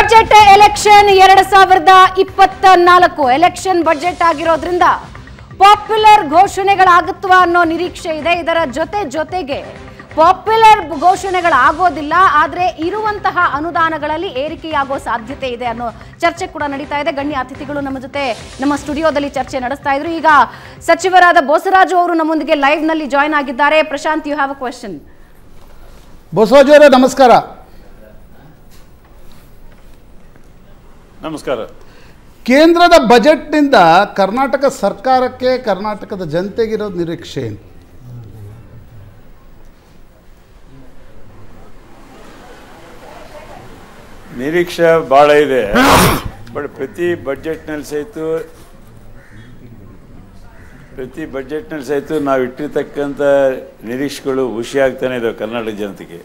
Budget election ಎರಡ್ ಸಾವಿರದ ಇಪ್ಪತ್ತ ನಾಲ್ಕು ಎಲೆಕ್ಷನ್ ಬಜೆಟ್ ಆಗಿರೋದ್ರಿಂದ ಪಾಪ್ಯುಲರ್ ಘೋಷಣೆಗಳಾಗುತ್ತವಾ ಅನ್ನೋ ನಿರೀಕ್ಷೆ ಇದೆ ಇದರ ಜೊತೆ ಜೊತೆಗೆ ಪಾಪ್ಯುಲರ್ ಘೋಷಣೆಗಳಾಗೋದಿಲ್ಲ ಆದ್ರೆ ಇರುವಂತಹ ಅನುದಾನಗಳಲ್ಲಿ ಏರಿಕೆಯಾಗೋ ಸಾಧ್ಯತೆ ಇದೆ ಅನ್ನೋ ಚರ್ಚೆ ಕೂಡ ನಡೀತಾ ಇದೆ ಗಣ್ಯ ಅತಿಥಿಗಳು ನಮ್ಮ ಜೊತೆ ನಮ್ಮ ಸ್ಟುಡಿಯೋದಲ್ಲಿ ಚರ್ಚೆ ನಡೆಸ್ತಾ ಇದ್ರು ಈಗ ಸಚಿವರಾದ ಬೋಸರಾಜು ಅವರು ನಮ್ಮೊಂದಿಗೆ ಲೈವ್ ನಲ್ಲಿ ಜಾಯ್ನ್ ಆಗಿದ್ದಾರೆ Prashanth you have a question Basavaraj ಅವರೇ ನಮಸ್ಕಾರ ನಮಸ್ಕಾರ ಕೇಂದ್ರದ ಬಜೆಟ್ನಿಂದ ಕರ್ನಾಟಕ ಸರ್ಕಾರಕ್ಕೆ ಕರ್ನಾಟಕದ ಜನತೆಗಿರೋದು ನಿರೀಕ್ಷೆ ಏನು ನಿರೀಕ್ಷೆ ಭಾಳ ಇದೆ ಬಟ್ ಪ್ರತಿ ಬಡ್ಜೆಟ್ನಲ್ಲಿ ಸಹಿತ ಪ್ರತಿ ಬಡ್ಜೆಟ್ನಲ್ಲಿ ಸಹಿತ ನಾವು ಇಟ್ಟಿರ್ತಕ್ಕಂಥ ನಿರೀಕ್ಷೆಗಳು ಖುಷಿ ಆಗ್ತಾನೆ ಇದಾವೆ ಕರ್ನಾಟಕ ಜನತೆಗೆ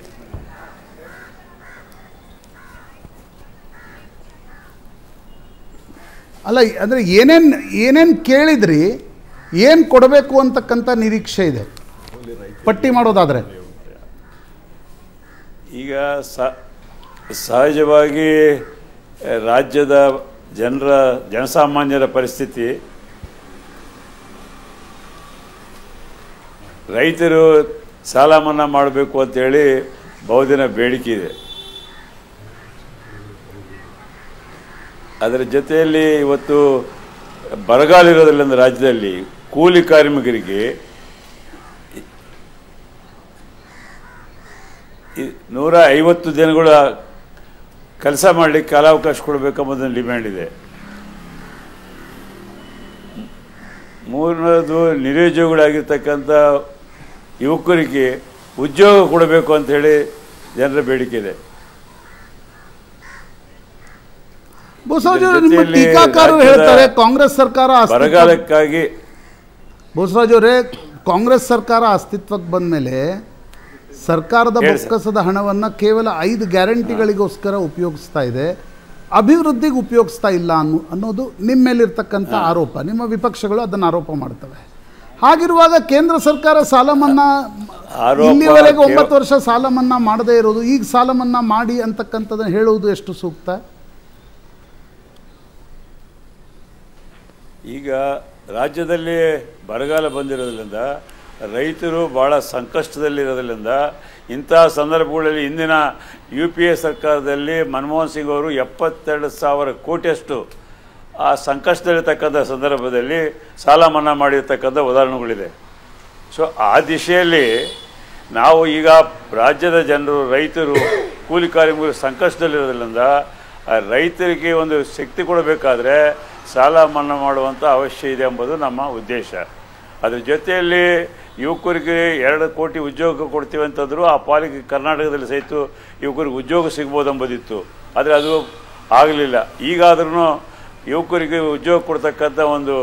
ಅಲ್ಲ ಅಂದರೆ ಏನೇನು ಏನೇನು ಕೇಳಿದ್ರಿ ಏನು ಕೊಡಬೇಕು ಅಂತಕ್ಕಂಥ ನಿರೀಕ್ಷೆ ಇದೆ ಪಟ್ಟಿ ಮಾಡೋದಾದರೆ ಈಗ ಸ ಸಹಜವಾಗಿ ಆ, ರಾಜ್ಯದ ಜನರ ಜನಸಾಮಾನ್ಯರ ಪರಿಸ್ಥಿತಿ ರೈತರು ಸಾಲ ಮನ್ನಾ ಮಾಡಬೇಕು ಅಂತೇಳಿ ಬಹುದಿನ ಬೇಡಿಕೆ ಇದೆ ಅದರ ಜೊತೆಯಲ್ಲಿ ಇವತ್ತು ಬರಗಾಲ ಇರೋದ್ರಿಂದ ರಾಜ್ಯದಲ್ಲಿ ಕೂಲಿ ಕಾರ್ಮಿಕರಿಗೆ ಈ ನೂರ ಐವತ್ತು ದಿನಗಳ ಕೆಲಸ ಮಾಡಲಿಕ್ಕೆ ಕಾಲಾವಕಾಶ ಕೊಡಬೇಕೆಂಬುದನ್ನು ಡಿಮ್ಯಾಂಡ್ ಇದೆ ಮೂರನೇದು ನಿರುದ್ಯೋಗಿಗಳಾಗಿರ್ತಕ್ಕಂಥ ಯುವಕರಿಗೆ ಉದ್ಯೋಗ ಕೊಡಬೇಕು ಅಂತ ಹೇಳಿ ಜನರ ಬೇಡಿಕೆ ಇದೆ ಬಸವರಾಜ್ ಇದ್ರ ಅವರೇ, ನಿಮ್ಮ ಜೊತೆಯಲ್ಲಿ ಟೀಕಾಕಾರರು ರಾಜ್ಯದ ಹೇಳ್ತಾರೆ ಕಾಂಗ್ರೆಸ್ ಸರ್ಕಾರ ಅಸ್ತಿತ್ವ- ಬರಗಾಲಕ್ಕಾಗಿ ಬಸವರಾಜ್ ಅವರೇ ಕಾಂಗ್ರೆಸ್ ಸರ್ಕಾರ ಅಸ್ತಿತ್ವಕ್ಕೆ ಬಂದ ಮೇಲೆ ಸರ್ಕಾರದ ಹೇಳಿ ಸರ್. ಬೊಕ್ಕಸದ ಹಣವನ್ನು ಕೇವಲ ಐದು ಗ್ಯಾರಂಟಿಗಳಿಗೋಸ್ಕರ ಉಪಯೋಗಿಸ್ತಾ ಇದೆ ಅಭಿವೃದ್ಧಿಗೆ ಉಪಯೋಗಿಸ್ತಾ ಇಲ್ಲ ಅನ್ನೋ ಅನ್ನೋದು ನಿಮ್ಮ ಮೇಲಿರ್ತಕ್ಕಂಥ ಆರೋಪ ನಿಮ್ಮ ವಿಪಕ್ಷಗಳು ಅದನ್ನು ಆರೋಪ ಮಾಡ್ತವೆ ಹಾಗಿರುವಾಗ ಕೇಂದ್ರ ಸರ್ಕಾರ ಸಾಲ ಮನ್ನಾ ಆರೋಪ ಇಲ್ಲಿವರೆಗೆ ಕೇವ- ಒಂಬತ್ತು ವರ್ಷ ಸಾಲ ಮನ್ನಾ ಮಾಡದೇ ಇರೋದು ಈಗ ಸಾಲ ಮನ್ನಾ ಮಾಡಿ ಅಂತಕ್ಕಂಥದ್ದನ್ನು ಹೇಳುವುದು ಎಷ್ಟು ಸೂಕ್ತ ಈಗ ರಾಜ್ಯದಲ್ಲಿ ಬರಗಾಲ ಬಂದಿರೋದ್ರಿಂದ ರೈತರು ಭಾಳ ಸಂಕಷ್ಟದಲ್ಲಿರೋದ್ರಿಂದ ಇಂತಹ ಸಂದರ್ಭಗಳಲ್ಲಿ ಇಂದಿನ ಯು ಪಿ ಎ ಸರ್ಕಾರದಲ್ಲಿ ಮನಮೋಹನ್ ಸಿಂಗ್ ಅವರು ಎಪ್ಪತ್ತೆರಡು ಸಾವಿರ ಕೋಟಿಯಷ್ಟು ಆ ಸಂಕಷ್ಟದಲ್ಲಿರ್ತಕ್ಕಂಥ ಸಂದರ್ಭದಲ್ಲಿ ಸಾಲ ಮನ್ನಾ ಮಾಡಿರ್ತಕ್ಕಂಥ ಉದಾಹರಣೆಗಳಿದೆ ಸೊ ಆ ದಿಶೆಯಲ್ಲಿ ನಾವು ಈಗ ರಾಜ್ಯದ ಜನರು ರೈತರು ಕೂಲಿ ಕಾರ್ಮಿಕರು ಸಂಕಷ್ಟದಲ್ಲಿರೋದ್ರಿಂದ ಆ ರೈತರಿಗೆ ಒಂದು ಶಕ್ತಿ ಕೊಡಬೇಕಾದ್ರೆ ಸಾಲ ಮನ್ನಾ ಮಾಡುವಂಥ ಅವಶ್ಯ ಇದೆ ಎಂಬುದು ನಮ್ಮ ಉದ್ದೇಶ ಅದ್ರ ಜೊತೆಯಲ್ಲಿ ಯುವಕರಿಗೆ ಎರಡು ಕೋಟಿ ಉದ್ಯೋಗ ಕೊಡ್ತೀವಿ ಅಂತಂದ್ರು ಆ ಪಾಲಿಕೆ ಕರ್ನಾಟಕದಲ್ಲಿ ಸಹಿತ ಯುವಕರಿಗೆ ಉದ್ಯೋಗ ಸಿಗ್ಬೋದು ಎಂಬುದಿತ್ತು ಆದರೆ ಅದು ಆಗಲಿಲ್ಲ ಈಗಾದ್ರೂ ಯುವಕರಿಗೆ ಉದ್ಯೋಗ ಕೊಡ್ತಕ್ಕಂಥ ಒಂದು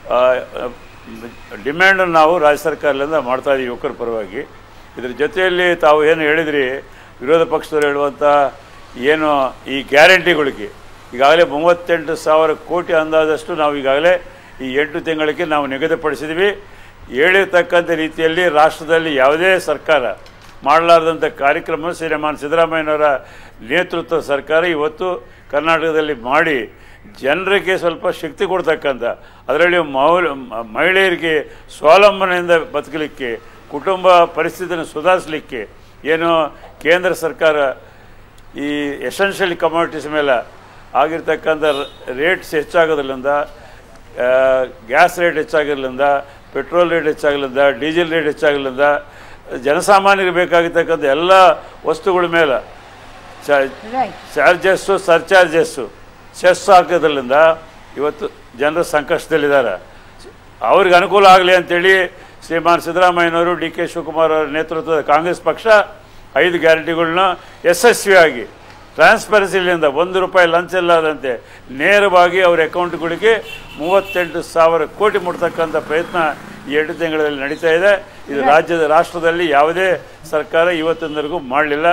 ಡಿಮ್ಯಾಂಡನ್ನು ನಾವು ರಾಜ್ಯ ಸರ್ಕಾರದಿಂದ ಮಾಡ್ತಾ ಇದ್ದೀವಿ ಯುವಕರ ಪರವಾಗಿ ಇದ್ರ ಜೊತೆಯಲ್ಲಿ ತಾವು ಏನು ಹೇಳಿದ್ರಿ ವಿರೋಧ ಪಕ್ಷದವರು ಹೇಳುವಂಥ ಏನು ಈ ಗ್ಯಾರಂಟಿಗಳಿಗೆ ಈಗಾಗಲೇ ಮೂವತ್ತೆಂಟು ಸಾವಿರ ಕೋಟಿ ಅಂದಾಜಷ್ಟು ನಾವು ಈಗಾಗಲೇ ಈ ಎಂಟು ತಿಂಗಳಿಗೆ ನಾವು ನಿಗದಿಪಡಿಸಿದ್ವಿ ಹೇಳಿರ್ತಕ್ಕಂಥ ರೀತಿಯಲ್ಲಿ ರಾಷ್ಟ್ರದಲ್ಲಿ ಯಾವುದೇ ಸರ್ಕಾರ ಮಾಡಲಾರ್ದಂಥ ಕಾರ್ಯಕ್ರಮ ಶ್ರೀಮಾನ್ ಸಿದ್ದರಾಮಯ್ಯನವರ ನೇತೃತ್ವದ ಸರ್ಕಾರ ಇವತ್ತು ಕರ್ನಾಟಕದಲ್ಲಿ ಮಾಡಿ ಜನರಿಗೆ ಸ್ವಲ್ಪ ಶಕ್ತಿ ಕೊಡ್ತಕ್ಕಂಥ ಅದರಲ್ಲಿ ಮೌಲ್ ಮ- ಮಹಿಳೆಯರಿಗೆ ಸ್ವಾವಲಂಬನೆಯಿಂದ ಬದುಕಲಿಕ್ಕೆ ಕುಟುಂಬ ಪರಿಸ್ಥಿತಿಯನ್ನು ಸುಧಾರಿಸಲಿಕ್ಕೆ ಏನು ಕೇಂದ್ರ ಸರ್ಕಾರ ಈ ಎಸೆನ್ಷಿಯಲ್ ಕಮಾಡಿಟೀಸ್ ಮೇಲೆ ಆಗಿರ್ತಕ್ಕಂಥ ರೇಟ್ಸ್ ಹೆಚ್ಚಾಗೋದ್ರಿಂದ ಆ, ಗ್ಯಾಸ್ ರೇಟ್ ಹೆಚ್ಚಾಗಿರಲಿಂದ ಪೆಟ್ರೋಲ್ ರೇಟ್ ಹೆಚ್ಚಾಗಲಿಂದ ಡೀಸೆಲ್ ರೇಟ್ ಹೆಚ್ಚಾಗಲಿಂದ ಜನಸಾಮಾನ್ಯರಿಗೆ ಬೇಕಾಗಿರ್ತಕ್ಕಂಥ ಎಲ್ಲ ವಸ್ತುಗಳ ಮೇಲೆ ಚ ರೈಟ್ ಚಾರ್ಜಸ್ಸು ಸರ್ಚಾರ್ಜಸ್ಸು ಸೆಸ್ ಹಾಕೋದ್ರಿಂದ ಇವತ್ತು ಜನರು ಸಂಕಷ್ಟದಲ್ಲಿದ್ದಾರೆ ಅವ್ರಿಗೆ ಅನುಕೂಲ ಆಗಲಿ ಅಂತೇಳಿ ಶ್ರೀಮಾನ್ ಸಿದ್ದರಾಮಯ್ಯನವರು ಡಿ ಕೆ ಶಿವಕುಮಾರ್ ಅವರ ನೇತೃತ್ವದ ಕಾಂಗ್ರೆಸ್ ಪಕ್ಷ ಐದು ಗ್ಯಾರಂಟಿಗಳನ್ನ ಯಶಸ್ವಿಯಾಗಿ ಟ್ರಾನ್ಸ್ಪರೆನ್ಸಿಲಿಂದ ಒಂದು ರೂಪಾಯಿ ಲಂಚ ಇಲ್ಲದಂತೆ ನೇರವಾಗಿ ಅವರ ಅಕೌಂಟ್ಗಳಿಗೆ ಮೂವತ್ತೆಂಟು ಸಾವಿರ ಕೋಟಿ ಮುಟ್ತಕ್ಕಂಥ ಪ್ರಯತ್ನ ಈ ಎರಡು ತಿಂಗಳಲ್ಲಿ ನಡೀತಾ ಇದೆ ಇದು ರಾಜ್ಯದ ರಾಷ್ಟ್ರದಲ್ಲಿ ಯಾವುದೇ ಸರ್ಕಾರ ಇವತ್ತಿನವರೆಗೂ ಮಾಡಲಿಲ್ಲ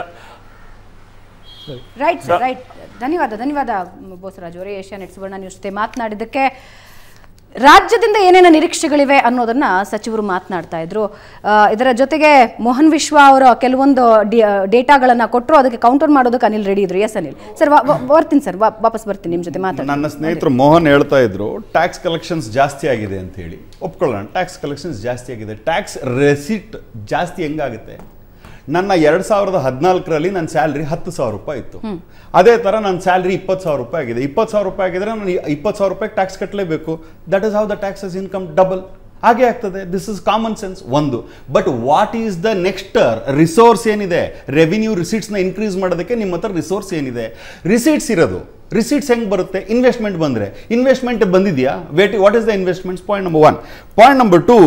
ರೈಟ್ ಸರ್ ರೈಟ್ ಧನ್ಯವಾದ ಧನ್ಯವಾದ ಮ್, ಬೋಸರಾಜ್ ಅವರೇ ಏಷ್ಯಾ ನೆಟ್ ಸುವರ್ಣ ನ್ಯೂಸ್ ಜೊತೆ ಮಾತನಾಡಿದ್ದಕ್ಕೆ ರಾಜ್ಯದಿಂದ ಏನೇನು ನಿರೀಕ್ಷೆಗಳಿವೆ ಅನ್ನೋದನ್ನ ಸಚಿವರು ಮಾತನಾಡ್ತಾ ಇದ್ರು ಆ, ಇದರ ಜೊತೆಗೆ ಮೋಹನ್ ವಿಶ್ವ ಅವರ ಕೆಲವೊಂದು ಡೇಟಾಗಳನ್ನ ಕೊಟ್ಟರು ಅದಕ್ಕೆ ಕೌಂಟರ್ ಮಾಡೋದಕ್ಕೆ ಅನಿಲ್ ರೆಡಿ ಇದ್ರು ಎಸ್ ಅನಿಲ್ ಸರ್ ವಾ- ವಾ- ಬರ್ತೀನಿ ಸರ್ ವಾ- ವಾಪಸ್ ಬರ್ತೀನಿ ನಿಮ್ಮ ಜೊತೆ ಮಾತಾಡಿ ನನ್ನ ಸ್ನೇಹಿತರು ಮೋಹನ್ ಹೇಳ್ತಾ ಇದ್ರು ಟ್ಯಾಕ್ಸ್ ಕಲೆಕ್ಷನ್ಸ್ ಜಾಸ್ತಿ ಆಗಿದೆ ಅಂತ ಹೇಳಿ ಒಪ್ಕೊಳ್ಳೋಣ ಟ್ಯಾಕ್ಸ್ ಕಲೆಕ್ಷನ್ಸ್ ಜಾಸ್ತಿ ಆಗಿದೆ ಟ್ಯಾಕ್ಸ್ ರೆಸಿಟ್ ಜಾಸ್ತಿ ಹೆಂಗಾಗುತ್ತೆ ನನ್ನ ಎರಡು ಸಾವಿರದ ಹದಿನಾಲ್ಕರಲ್ಲಿ ನನ್ನ ಸ್ಯಾಲ್ರಿ ಹತ್ತು ಸಾವಿರ ರೂಪಾಯಿ ಇತ್ತು ಅದೇ ಥರ ನನ್ನ ಸ್ಯಾಲ್ರಿ ಇಪ್ಪತ್ತು ಸಾವಿರ ರೂಪಾಯಿ ಆಗಿದೆ ಇಪ್ಪತ್ತು ಸಾವಿರ ರೂಪಾಯಿ ಆಗಿದ್ರೆ ನಾನು ಇಪ್ಪತ್ತು ಸಾವಿರ ರೂಪಾಯಿ ಟ್ಯಾಕ್ಸ್ ಕಟ್ಟಲೇಬೇಕು that is how the taxes income double ಹಾಗೆ ಆಗ್ತದೆ ದಿಸ್ ಇಸ್ ಕಾಮನ್ ಸೆನ್ಸ್ ಒಂದು but what is the next resource ಏನಿದೆ ರೆವಿನ್ಯೂ ರಿಸೀಟ್ಸ್ನ ಇನ್ಕ್ರೀಸ್ ಮಾಡೋದಕ್ಕೆ ನಿಮ್ಮ ಹತ್ರ ರಿಸೋರ್ಸ್ ಏನಿದೆ ರಿಸೀಟ್ಸ್ ಇರೋದು ರಿಸೀಟ್ಸ್ ಹೆಂಗೆ ಬರುತ್ತೆ ಇನ್ವೆಸ್ಟ್ಮೆಂಟ್ ಬಂದರೆ ಇನ್ವೆಸ್ಟ್ಮೆಂಟ್ ಬಂದಿದೆಯಾ wait what is the investments point number one point number two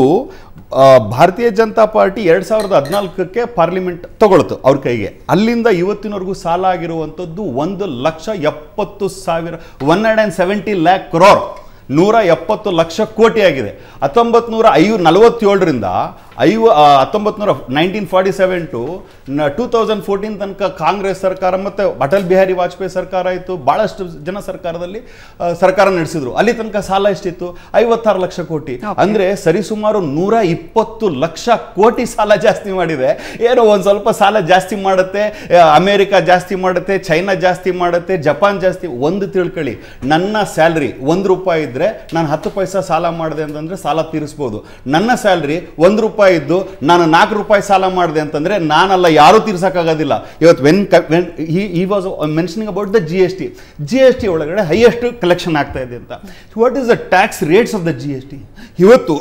Bharatiya Janata party ಎರಡು ಸಾವಿರದ ಹದಿನಾಲ್ಕಕ್ಕೆ ಪಾರ್ಲಿಮೆಂಟ್ ತಗೊಳ್ತು ಅವ್ರ ಕೈಗೆ ಅಲ್ಲಿಂದ ಇವತ್ತಿನವರೆಗೂ ಸಾಲ ಆಗಿರುವಂಥದ್ದು ಒಂದು ಲಕ್ಷ ಎಪ್ಪತ್ತು ಸಾವಿರ one hundred and seventy lakh crore ನೂರ ಎಪ್ಪತ್ತು ಲಕ್ಷ ಕೋಟಿ ಆಗಿದೆ ಹತ್ತೊಂಬತ್ತು ನೂರ ಐವ ನಲವತ್ತೇಳರಿಂದ ಐವ ಹತ್ತೊಂಬತ್ತು ನೂರ nineteen forty seven to two thousand fourteen ತನಕ ಕಾಂಗ್ರೆಸ್ ಸರ್ಕಾರ ಮತ್ತು ಅಟಲ್ ಬಿಹಾರಿ ವಾಜಪೇಯಿ ಸರ್ಕಾರ ಇತ್ತು ಭಾಳಷ್ಟು ಜನ ಸರ್ಕಾರದಲ್ಲಿ ಆ, ಸರ್ಕಾರ ನಡೆಸಿದ್ರು ಅಲ್ಲಿ ತನಕ ಸಾಲ ಎಷ್ಟಿತ್ತು ಐವತ್ತಾರು ಲಕ್ಷ ಕೋಟಿ ಅಂದರೆ ಸರಿಸುಮಾರು ನೂರ ಇಪ್ಪತ್ತು ಲಕ್ಷ ಕೋಟಿ ಸಾಲ ಜಾಸ್ತಿ ಮಾಡಿದೆ ಏನೋ ಒಂದು ಸ್ವಲ್ಪ ಸಾಲ ಜಾಸ್ತಿ ಮಾಡುತ್ತೆ ಆ, ಅಮೇರಿಕ ಜಾಸ್ತಿ ಮಾಡುತ್ತೆ ಚೈನಾ ಜಾಸ್ತಿ ಮಾಡುತ್ತೆ ಜಪಾನ್ ಜಾಸ್ತಿ ಒಂದು ತಿಳ್ಕೊಳ್ಳಿ ನನ್ನ ಸ್ಯಾಲ್ರಿ ಒಂದು ರೂಪಾಯಿ ಇದ್ದರೆ ನಾನು ಹತ್ತು ಪೈಸಾ ಸಾಲ ಮಾಡಿದೆ ಅಂತಂದರೆ ಸಾಲ ತೀರಿಸ್ಬೋದು ನನ್ನ ಸ್ಯಾಲ್ರಿ ಒಂದು ರೂಪಾಯಿ ಇದ್ದು ನಾನು ನಾಲ್ಕು ರೂಪಾಯಿ ಸಾಲ ಮಾಡಿದೆ ಅಂತಂದರೆ ನಾನಲ್ಲ ಯಾರೂ ತೀರ್ಸೋಕ್ಕಾಗೋದಿಲ್ಲ ಇವತ್ತು when when he was mentioning about the G S T G S T ಒಳಗಡೆ ಹೈಯೆಸ್ಟ್ ಕಲೆಕ್ಷನ್ ಆಗ್ತಾ ಇದೆ ಅಂತ what is the tax rates of the G S T ಇವತ್ತು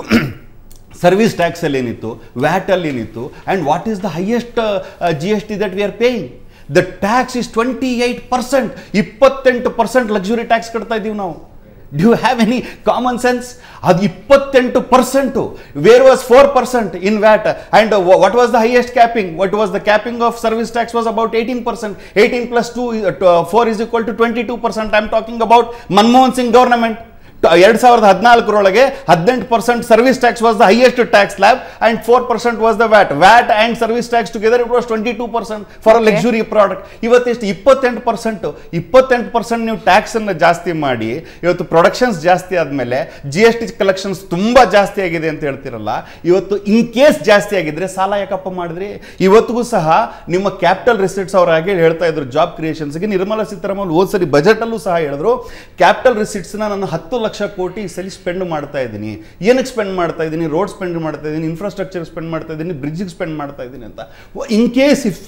ಸರ್ವಿಸ್ ಟ್ಯಾಕ್ಸಲ್ಲಿ ಏನಿತ್ತು ವ್ಯಾಟಲ್ಲಿ ಏನಿತ್ತು and what is the highest G S T that we are paying the tax is twenty eight percent ಇಪ್ಪತ್ತೆಂಟು percent luxury tax ಕಟ್ತಾ ಇದ್ದೀವಿ ನಾವು do have any common sense ಅದು ಇಪ್ಪತ್ತೆಂಟು percent where was four percent in VAT and what was the highest capping what was the capping of service tax was about eighteen percent eighteen plus to four is equal to twenty two percent I am talking about Manmohan Singh government ಎರಡ್ ಸಾವಿರದ ಹದಿನಾಲ್ಕರೊಳಗೆ ಹದಿನೆಂಟು percent service tax was the highest tax slab and four percent was the VAT VAT and service tax together it was twenty two percent for a luxury product ಇವತ್ತೆಷ್ಟು ಇಪ್ಪತ್ತೆಂಟು percent ಇಪ್ಪತ್ತೆಂಟು percent ನೀವು tax ಅನ್ನು ಜಾಸ್ತಿ ಮಾಡಿ ಇವತ್ತು productions ಜಾಸ್ತಿ ಆದಮೇಲೆ ಜಿ ಎಸ್ ಟಿ ಕಲೆಕ್ಷನ್ಸ್ ತುಂಬಾ ಜಾಸ್ತಿ ಆಗಿದೆ ಅಂತ ಹೇಳ್ತಿರಲ್ಲ ಇವತ್ತು ಇನ್ ಕೇಸ್ ಜಾಸ್ತಿ ಆಗಿದ್ರೆ ಸಾಲ ಯಾಕಪ್ಪ ಮಾಡಿದ್ರಿ ಇವತ್ತಿಗೂ ಸಹ ನಿಮ್ಮ ಕ್ಯಾಪಿಟಲ್ ರಿಸಿಟ್ಸ್ ಅವ್ರ ಹಾಗೆ ಹೇಳ್ತಾ ಇದ್ರು ಜಾಬ್ ಕ್ರಿಯೇಷನ್ಸ್ಗೆ ನಿರ್ಮಲಾ ಸೀತಾರಾಮನ್ ಹೋದ್ ಸರಿ ಬಜೆಟ್ ಅಲ್ಲೂ ಸಹ ಹೇಳಿದ್ರು ಕ್ಯಾಪಿಟಲ್ ರಿಸಿಟ್ಸ್ನ ನಾನು ಹತ್ತು ಲಕ್ಷ ಕೋಟಿ ಈ ಸಲ ಸ್ಪೆಂಡ್ ಮಾಡ್ತಾ ಇದ್ದೀನಿ ಏನಕ್ಕೆ ಸ್ಪೆಂಡ್ ಮಾಡ್ತಾ ಇದ್ದೀನಿ ರೋಡ್ ಸ್ಪೆಂಡ್ ಮಾಡ್ತಾ ಇದ್ದೀನಿ ಇನ್ಫ್ರಾಸ್ಟ್ರಕ್ಚರ್ ಸ್ಪೆಂಡ್ ಮಾಡ್ತಾ ಇದ್ದೀನಿ ಬ್ರಿಡ್ಜಿಗೆ ಸ್ಪೆಂಡ್ ಮಾಡ್ತಾ ಇದ್ದೀನಿ ಅಂತ in case if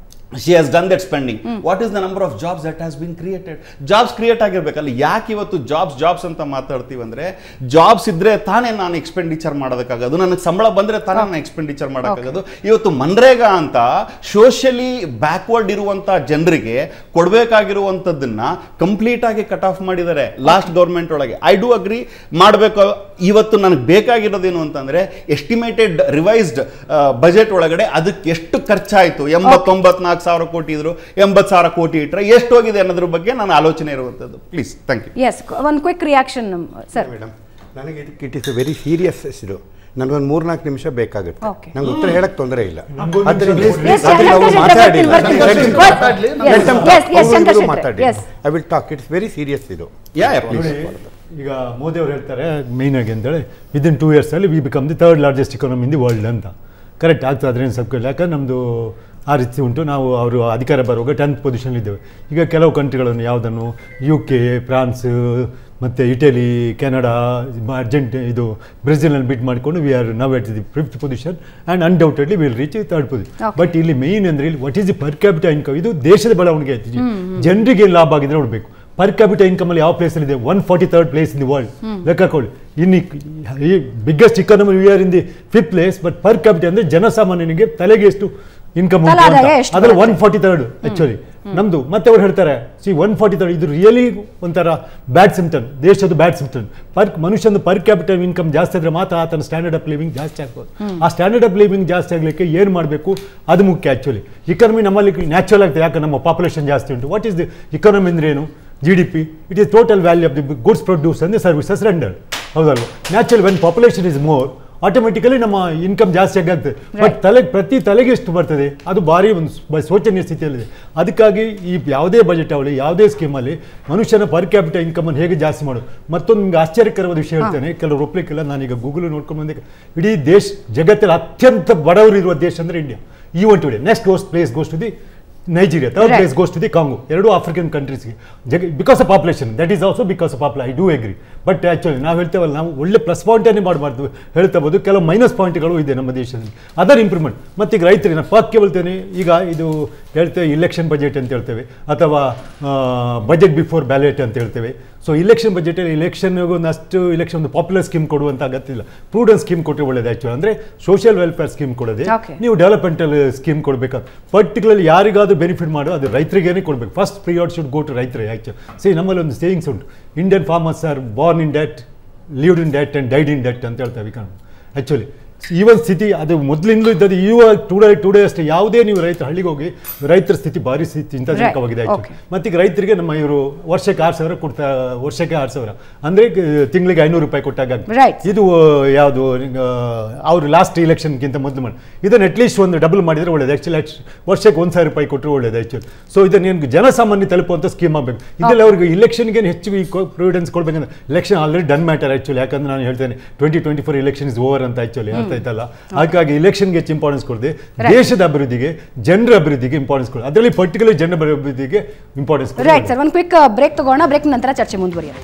she has done that spending what is the number of jobs that has been created jobs create ಆಗಿರ್ಬೇಕಲ್ಲ ಯಾಕೆ ಇವತ್ತು ಜಾಬ್ಸ್ ಜಾಬ್ಸ್ ಅಂತ ಮಾತಾಡ್ತೀವಿ ಅಂದ್ರೆ ಜಾಬ್ಸ್ ಇದ್ರೆ ತಾನೇ ನಾನು ಎಕ್ಸ್ಪೆಂಡಿಚರ್ ಮಾಡೋದಕ್ಕಾಗೋದು ನನಗೆ ಸಂಬಳ ಬಂದ್ರೆ ತಾನೇ ನಾನು ಎಕ್ಸ್ಪೆಂಡಿಚರ್ ಮಾಡೋಕ್ಕಾಗೋದು ಇವತ್ತು ಮನ್ರೇಗಾ ಅಂತ ಸೋಷಿಯಲಿ ಬ್ಯಾಕ್ವರ್ಡ್ ಇರುವಂತ ಜನರಿಗೆ ಕೊಡಬೇಕಾಗಿರುವಂಥದ್ದನ್ನ ಕಂಪ್ಲೀಟ್ ಆಗಿ ಕಟ್ ಆಫ್ ಮಾಡಿದ್ದಾರೆ ಲಾಸ್ಟ್ ಗೌರ್ಮೆಂಟ್ ಒಳಗೆ ಐ ಡೂ ಅಗ್ರಿ ಮಾಡಬೇಕು ಇವತ್ತು ನನಗೆ ಬೇಕಾಗಿರೋದೇನು ಅಂತಂದ್ರೆ ಎಸ್ಟಿಮೇಟೆಡ್ ರಿವೈಸ್ಡ್ ಬಜೆಟ್ ಒಳಗಡೆ ಅದಕ್ಕೆ ಎಷ್ಟು ಖರ್ಚಾಯಿತು ಎಂಬತ್ತೊಂಬತ್ನಾಲ್ಕು ಸಾವಿರ ಕೋಟಿ ಇದ್ರು ಎಂಬತ್ತು ಸಾವಿರ ಕೋಟಿ ಇಟ್ಟರೆ ಎಷ್ಟು ಹೋಗಿದೆ ಅನ್ನೋದ್ರ ಬಗ್ಗೆ ನಾನು ಆಲೋಚನೆ ಇರುವಂಥದ್ದು ಪ್ಲೀಸ್ ಥ್ಯಾಂಕ್ ಯು ಎಸ್ ಒಂದು ಕ್ವಿಕ್ ರಿಯಾಕ್ಷನ್ ಸರ್ ಮೇಡಮ್ ನನಗೆ ಇದಕ್ಕೆ it is a very serious ಇದು ನನಗೊಂದು ಮೂರ್ನಾಲ್ಕು ನಿಮಿಷ ಬೇಕಾಗುತ್ತೆ Okay. ನಂಗೆ ಉತ್ತರ ಹೇಳಕ್ ತೊಂದರೆ ಇಲ್ಲ ನಮ್ಗೊಂದು ಆದ್ದರಿಂದ ನಿಮಿಷ Yes, ಆದ್ದರಿಂದ ಅವರು ಶಂಕರ್ ಮಾತಾಡಿ ಶೆಟ್ಟಿ, ಬರ್ತೀನಿ, ಬರ್ತೀನಿ. ಮಾತಾಡ್ಲಿ, Yes, Let them yes, talk. yes, ಅವ್ರು ಶಂಕರ್ ಇಬ್ರು ಶೆಟ್ಟಿ. ಮಾತಾಡಿ Yes. I will talk it's very serious ಇದು ಯಾ ಪ್ಲೀಸ್ ಈಗ ಮೋದಿ ಅವರು ಹೇಳ್ತಾರೆ ಮೇಯ್ನ್ ಆಗಿ ಅಂತೇಳಿ ವಿದಿನ್ ಟೂ ಇಯರ್ಸಲ್ಲಿ we become the third largest economy in the world ಅಂತ ಕರೆಕ್ಟ್ ಆಗ್ತದೆ ಅದ್ರೇನು ಸ್ವಲ್ಪ ಯಾಕಂದ್ರೆ ನಮ್ಮದು ಆ ರೀತಿ ಉಂಟು ನಾವು ಅವರು ಅಧಿಕಾರ ಬರುವಾಗ ಟೆಂತ್ ಪೊಸಿಷನ್ ಇದ್ದೇವೆ ಈಗ ಕೆಲವು ಕಂಟ್ರಿಗಳನ್ನು ಯಾವುದನ್ನು ಯು ಕೆ ಫ್ರಾನ್ಸ್ ಮತ್ತು ಇಟಲಿ ಕೆನಡಾ ಅರ್ಜೆಂಟ್ ಇದು ಬ್ರೆಜಿಲ್ನಲ್ಲಿ ಬಿಟ್ ಮಾಡಿಕೊಂಡು we are now at the fifth position and undoubtedly will reach third position Okay. But ಇಲ್ಲಿ ಮೇಯ್ನ್ ಅಂದರೆ ಇಲ್ಲಿ what is the per capital income ಇದು ದೇಶದ ಬೆಳವಣಿಗೆ ಆಯ್ತು ಜನರಿಗೆ ಏನು ಲಾಭ ಆಗಿದೆ ನೋಡಬೇಕು ಪರ್ ಕ್ಯಾಪಿಟಲ್ ಇನ್ಕಮ್ ಅಲ್ಲಿ ಯಾವ ಪ್ಲೇಸ್ ಇದೆ one forty third place in the world ಲೆಕ್ಕ ಹಾಕೊಳ್ಳಿ ಇನ್ನು ಈ biggest economy we are in the fifth place but per capital ಅಂದ್ರೆ ಜನಸಾಮಾನ್ಯನಿಗೆ ತಲೆಗೆ ಎಷ್ಟು ಇನ್ಕಮ್ ತಲಾದಾಯ ಎಷ್ಟು ಅದ್ರಲ್ಲಿ ಒನ್ ಬರುತ್ತೆ? ಫಾರ್ಟಿ ತರ್ಡ್ ಆಕ್ಚುಲಿ ನಮ್ದು ಮತ್ತೆ ಅವ್ರು ಹೇಳ್ತಾರೆ ಸಿ ಒನ್ ಫಾರ್ಟಿ ತರ್ಡ್ ಇದು ರಿಯಲಿ ಒಂಥರ ಬ್ಯಾಡ್ ಸಿಂಪ್ಟಮ್ ದೇಶದ ಬ್ಯಾಡ್ ಸಿಂಪ್ಟಮ್ ಪರ್ ಮನುಷ್ಯನ ಪರ್ ಕ್ಯಾಪಿಟಲ್ ಇನ್ಕಮ್ ಜಾಸ್ತಿ ಆದ್ರೆ ಮಾತ್ರ ಆತನ ಸ್ಟ್ಯಾಂಡರ್ಡ್ ಆಫ್ ಲಿವಿಂಗ್ ಜಾಸ್ತಿ ಆಗ್ಬೋದು ಆ ಸ್ಟ್ಯಾಂಡರ್ಡ್ ಆಫ್ ಲಿವಿಂಗ್ ಜಾಸ್ತಿ ಆಗಲಿಕ್ಕೆ ಏನು ಮಾಡಬೇಕು ಅದು ಮುಖ್ಯ ಆಕ್ಚುಲಿ ಇಕಾನಮಿ ನಮ್ಮಲ್ಲಿ ನ್ಯಾಚುರಲ್ ಆಗ್ತದೆ ಯಾಕೆ ನಮ್ಮ ಪಾಪ್ಯುಲೇಷನ್ ಜಾಸ್ತಿ ಉಂಟು ವಾಟ್ ಈಸ್ ದಿ ಇಕಾನಮಿ ಅಂದ್ರೆ ಏನು G D P it is total value of the goods produce and services rendered ಹೌದಲ್ವ natural when population is more automatically ನಮ್ಮ ಇನ್ಕಮ್ ಜಾಸ್ತಿ ಆಗುತ್ತೆ ಬಟ್ ತಲೆ ಪ್ರತಿ ತಲೆಗೆ ಎಷ್ಟು ಬರ್ತದೆ ಅದು ಭಾರಿ ಒಂದು ಬ- ಶೋಚನೀಯ ಸ್ಥಿತಿಯಲ್ಲಿದೆ ಅದಕ್ಕಾಗಿ ಈ ಯಾವುದೇ ಬಜೆಟ್ ಆಗಲಿ ಯಾವುದೇ ಸ್ಕೀಮಲ್ಲಿ ಮನುಷ್ಯನ ಪರ್ ಕ್ಯಾಪಿಟಲ್ ಇನ್ಕಮನ್ನು ಹೇಗೆ ಜಾಸ್ತಿ ಮಾಡೋದು ಮತ್ತೊಂದು ನಿಮ್ಗೆ ಆಶ್ಚರ್ಯಕರವಾದ ವಿಷಯ ಹೇಳ್ತೇನೆ ಕೆಲವರು ಒಪ್ಲಿಕ್ಕಿಲ್ಲ ನಾನೀಗ ಗೂಗಲ್ ನೋಡ್ಕೊಂಡು ಬಂದೆ ಇಡೀ ದೇಶ ಜಗತ್ತಲ್ಲಿ ಅತ್ಯಂತ ಬಡವರು ಇರುವ ದೇಶ ಅಂದರೆ ಇಂಡಿಯಾ ಈ one today next goes place goes to the Nigeria third Right. Place goes to the Congo ಎರಡು ಆಫ್ರಿಕನ್ ಕಂಟ್ರೀಸ್ಗೆ ಜಗ because of population that is also because of population I do agree but actually ನಾವು ಹೇಳ್ತೇವಲ್ಲ ನಾವು ಒಳ್ಳೆ plus ಪಾಯಿಂಟನ್ನೇ ಮಾಡಬಾರ್ದು ಹೇಳ್ತಾ ಬೋದು ಕೆಲವು ಮೈನಸ್ ಪಾಯಿಂಟ್ಗಳು ಇದೆ ನಮ್ಮ ದೇಶದಲ್ಲಿ ಅದರ್ ಇಂಪ್ರೂವ್ಮೆಂಟ್ ಮತ್ತು ಈಗ ರೈತರಿಗೆ ನಾನು ಪಕ್ಕೆ ಹೇಳ್ತೇನೆ ಈಗ ಇದು ಹೇಳ್ತೇವೆ ಇಲೆಕ್ಷನ್ ಬಜೆಟ್ ಅಂತ ಹೇಳ್ತೇವೆ ಅಥವಾ ಬಜೆಟ್ ಬಿಫೋರ್ ಬ್ಯಾಲೆಟ್ ಅಂತ ಹೇಳ್ತೇವೆ ಸೊ ಇಲೆಕ್ಷನ್ ಬಜೆಟಲ್ಲಿ ಇಲೆಕ್ಷನ್ಗೂ ಅಷ್ಟು ಇಲೆಕ್ಷನ್ ಒಂದು ಪಾಪ್ಯುಲರ್ ಸ್ಕೀಮ್ ಕೊಡುವಂತ ಅಗತ್ಯ ಇಲ್ಲ ಪ್ರೂಡೆನ್ಸ್ ಸ್ಕೀಮ್ ಕೊಟ್ಟರೆ ಒಳ್ಳೇದು ಆ್ಯಕ್ಚುಲಿ ಅಂದರೆ ಸೋಷಿಯಲ್ ವೆಲ್ಫೇರ್ ಸ್ಕೀಮ್ ಕೊಡೋದೆ Okay. ನೀವು ಡೆವಲಪ್ಮೆಂಟಲ್ ಸ್ಕೀಮ್ ಕೊಡಬೇಕಾದ ಪರ್ಟಿಕ್ಯುಲರ್ಲಿ ಯಾರಿಗಾದ್ರೂ ಬೆನಿಫಿಟ್ ಮಾಡೋ ಅದು ರೈತರಿಗೇನೆ ಕೊಡಬೇಕು first priority should go to ರೈತರಿಗೆ ಆ್ಯಕ್ಚುಲಿ ಸಿ ನಮ್ಮಲ್ಲಿ ಒಂದು ಸೇವಿಂಗ್ಸ್ ಉಂಟು Indian farmers are born in debt lived in debt and died in debt ಅಂತ ಹೇಳ್ತೇವೆ ಕಾರಣ ಆ್ಯಕ್ಚುಲಿ ಈವನ್ ಸ್ಥಿತಿ ಅದು ಮೊದಲಿಂದಲೂ ಇದ್ದದ್ದು ಇವಾಗ ಟೂ ಡೇ ಟೂ ಡೇ ಅಷ್ಟೇ ಯಾವುದೇ ನೀವು ರೈತರ ಹಳ್ಳಿಗೆ ಹೋಗಿ ರೈತರ ಸ್ಥಿತಿ ಭಾರಿ ಸ್ಥಿತಿ ಚಿಂತಾಜನಕವಾಗಿದೆ Right. ಆ್ಯಕ್ಚುಲಿ ಮತ್ತೀಗ ರೈತರಿಗೆ ನಮ್ಮ ಇವರು ವರ್ಷಕ್ಕೆ ಆರು ಸಾವಿರ ಕೊಡ್ತಾ ವರ್ಷಕ್ಕೆ ಆರು ಸಾವಿರ ಅಂದರೆ ತಿಂಗಳಿಗೆ ಐನೂರು ರೂಪಾಯಿ ಕೊಟ್ಟಾಗ ಆಗ್ತದೆ. Right. ಇದು ಯಾವುದು ಅವರು ಲಾಸ್ಟ್ ಇಲೆಕ್ಷನ್ಗಿಂತ ಮೊದಲು ಮಾಡಿ ಇದನ್ನು ಅಟ್ಲೀಸ್ಟ್ ಒಂದು ಡಬಲ್ ಮಾಡಿದರೆ ಒಳ್ಳೇದು ಆ್ಯಕ್ಚುಲಿ ವರ್ಷಕ್ಕೆ ಒಂದು ಸಾವಿರ ರೂಪಾಯಿ ಕೊಟ್ಟರೆ ಒಳ್ಳೇದು ಆ್ಯಕ್ಚುಲಿ ಸೊ ಇದನ್ನು ಏನು ಜನಸಾಮಾನ್ಯ ತಲುಪುವಂಥ ಸ್ಕೀಮ್ ಆಗಬೇಕು ಇದರಲ್ಲಿ ಅವ್ರಿಗೆ ಇಲೆಕ್ಷನ್ಗೆ ಹೆಚ್ಚು ಈ ಪ್ರೊವಿಡೆನ್ಸ್ ಕೊಡ್ಬೇಕಂದ್ರೆ election already done matter actually ಯಾಕಂದ್ರೆ ನಾನು ಹೇಳ್ತೇನೆ twenty twenty four election is over ಅಂತ ಆ್ಯಕ್ಚುಲಿ ಅರ್ಥ ಆಯ್ತಲ್ಲ ಹಾಗಾಗಿ ಇಲೆಕ್ಷನ್ಗೆ ಹೆಚ್ಚು ಇಂಪಾರ್ಟೆನ್ಸ್ ಕೊಡದೆ ದೇಶದ ಅಭಿವೃದ್ಧಿಗೆ ಜನರ ಅಭಿವೃದ್ಧಿಗೆ ಇಂಪಾರ್ಟೆನ್ಸ್ ಕೊಡೋದು ಅದರಲ್ಲಿ ಪರ್ಟಿಕ್ಯುಲರ್ ಜನರ ಅಭಿವೃದ್ಧಿಗೆ ಇಂಪಾರ್ಟೆನ್ಸ್ ರೈಟ್ ಸರ್ ಒಂದು ಕ್ವಿಕ್ ಬ್ರೇಕ್ ತಗೋಣ ಬ್ರೇಕ್ ನಂತರ ಚರ್ಚೆ ಮುಂದುವರಿಯುತ್ತೆ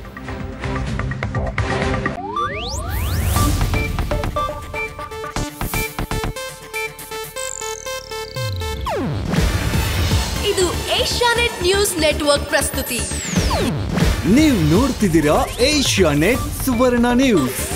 ಇದು ಏಷ್ಯಾನೆಟ್ ನ್ಯೂಸ್ ನೆಟ್ವರ್ಕ್ ಪ್ರಸ್ತುತಿ ನೀವು ನೋಡ್ತಿದ್ದೀರಾ ಏಷ್ಯಾ ನೆಟ್ ಸುವರ್ಣ ನ್ಯೂಸ್